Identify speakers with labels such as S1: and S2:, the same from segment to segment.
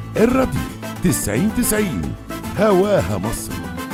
S1: الراديو 90 90 هواها مصر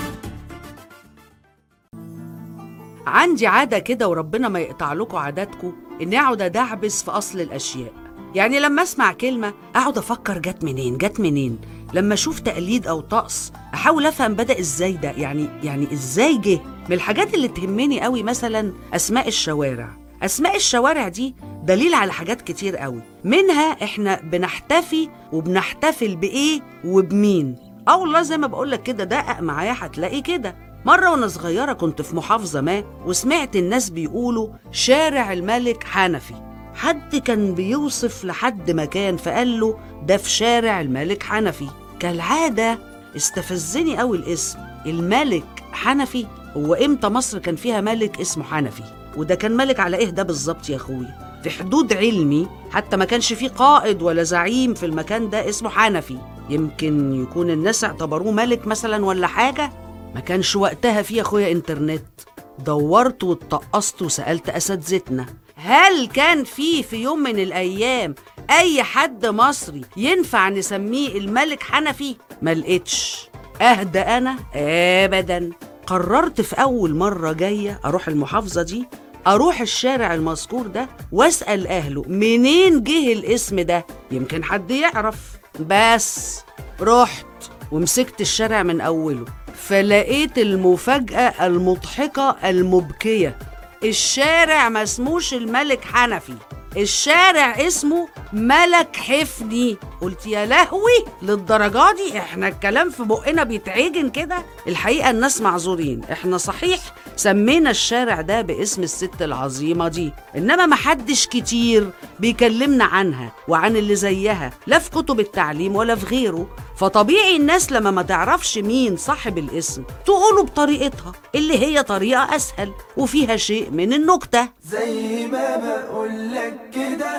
S2: عندي عادة كده وربنا ما يقطع لكم عاداتكم إني أقعد أدعبس في أصل الأشياء يعني لما أسمع كلمة أقعد أفكر جت منين جت منين لما أشوف تقليد أو طقس أحاول أفهم بدأ إزاي ده يعني يعني إزاي جه من الحاجات اللي تهمني قوي مثلا أسماء الشوارع أسماء الشوارع دي دليل على حاجات كتير قوي منها إحنا بنحتفي وبنحتفل بإيه وبمين اه والله زي ما بقولك كده دقق معايا هتلاقي كده مرة وأنا صغيرة كنت في محافظة ما وسمعت الناس بيقولوا شارع الملك حنفي حد كان بيوصف لحد مكان فقال له ده في شارع الملك حنفي كالعادة استفزني قوي الاسم الملك حنفي هو امتى مصر كان فيها ملك اسمه حنفي وده كان ملك على ايه ده بالظبط يا اخويا في حدود علمي حتى ما كانش فيه قائد ولا زعيم في المكان ده اسمه حنفي يمكن يكون الناس اعتبروه ملك مثلا ولا حاجة ما كانش وقتها في يا اخويا انترنت دورت واتطقست وسألت أساتذتنا هل كان في في يوم من الأيام أي حد مصري ينفع نسميه الملك حنفي؟ ما لقيتش أهدى أنا؟ أبدا قررت في أول مرة جاية أروح المحافظة دي أروح الشارع المذكور ده وأسأل أهله منين جه الاسم ده يمكن حد يعرف بس رحت ومسكت الشارع من أوله فلقيت المفاجأة المضحكة المبكية الشارع ما اسموش الملك حنفي الشارع اسمه ملك حفني قلت يا لهوي للدرجة دي احنا الكلام في بقنا بيتعجن كده الحقيقة الناس معذورين احنا صحيح سمينا الشارع ده باسم الست العظيمة دي انما محدش كتير بيكلمنا عنها وعن اللي زيها لا في كتب التعليم ولا في غيره فطبيعي الناس لما ما تعرفش مين صاحب الاسم تقوله بطريقتها اللي هي طريقة أسهل وفيها شيء من النكتة
S3: زي ما بقولك كده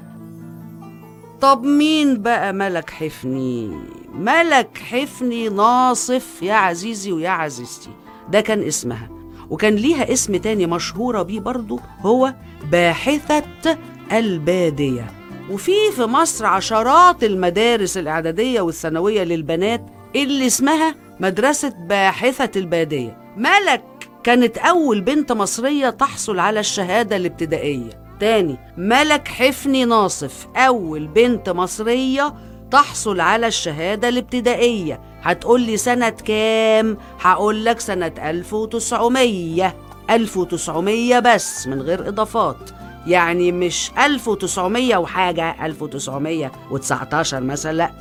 S2: طب مين بقى ملك حفني؟ ملك حفني ناصف يا عزيزي ويا عزيزتي ده كان اسمها وكان ليها اسم تاني مشهورة بيه برضو هو باحثة البادية وفي في مصر عشرات المدارس الإعدادية والثانوية للبنات اللي اسمها مدرسة باحثة البادية ملك كانت أول بنت مصرية تحصل على الشهادة الابتدائية تاني ملك حفني ناصف أول بنت مصرية تحصل على الشهادة الابتدائية هتقولي سنة كام؟ هقولك سنة 1900 1900 بس من غير إضافات يعني مش 1900 وحاجة 1919 مثلا لا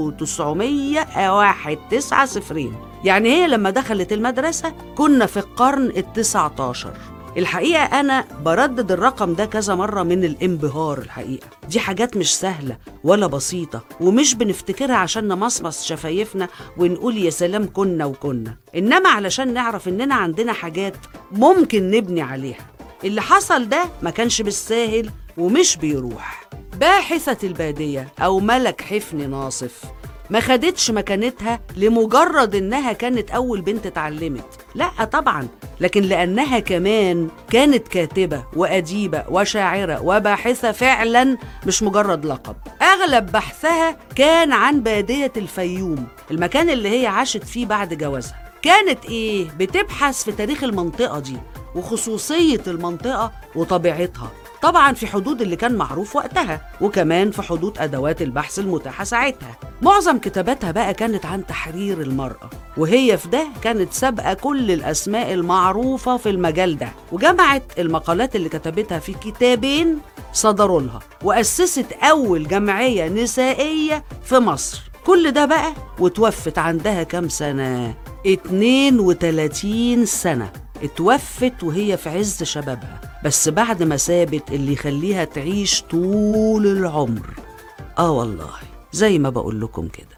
S2: 1901 تسعة صفرين يعني هي لما دخلت المدرسة كنا في القرن التسعة عشر الحقيقة أنا بردد الرقم ده كذا مرة من الانبهار الحقيقة دي حاجات مش سهلة ولا بسيطة ومش بنفتكرها عشان نمصمص شفايفنا ونقول يا سلام كنا وكنا إنما علشان نعرف إننا عندنا حاجات ممكن نبني عليها اللي حصل ده ما كانش بالساهل ومش بيروح باحثة البادية أو ملك حفني ناصف ما خدتش مكانتها لمجرد إنها كانت أول بنت اتعلمت لا طبعا لكن لأنها كمان كانت كاتبة وأديبة وشاعرة وباحثة فعلا مش مجرد لقب أغلب بحثها كان عن بادية الفيوم المكان اللي هي عاشت فيه بعد جوازها كانت إيه؟ بتبحث في تاريخ المنطقة دي وخصوصية المنطقة وطبيعتها طبعا في حدود اللي كان معروف وقتها وكمان في حدود أدوات البحث المتاحة ساعتها معظم كتاباتها بقى كانت عن تحرير المرأة وهي في ده كانت سابقة كل الأسماء المعروفة في المجال ده وجمعت المقالات اللي كتبتها في كتابين صدروا لها وأسست أول جمعية نسائية في مصر كل ده بقى وتوفت عندها كام سنة 32 سنة اتوفت وهي في عز شبابها بس بعد ما سابت اللي يخليها تعيش طول العمر اه والله زي ما بقول لكم كده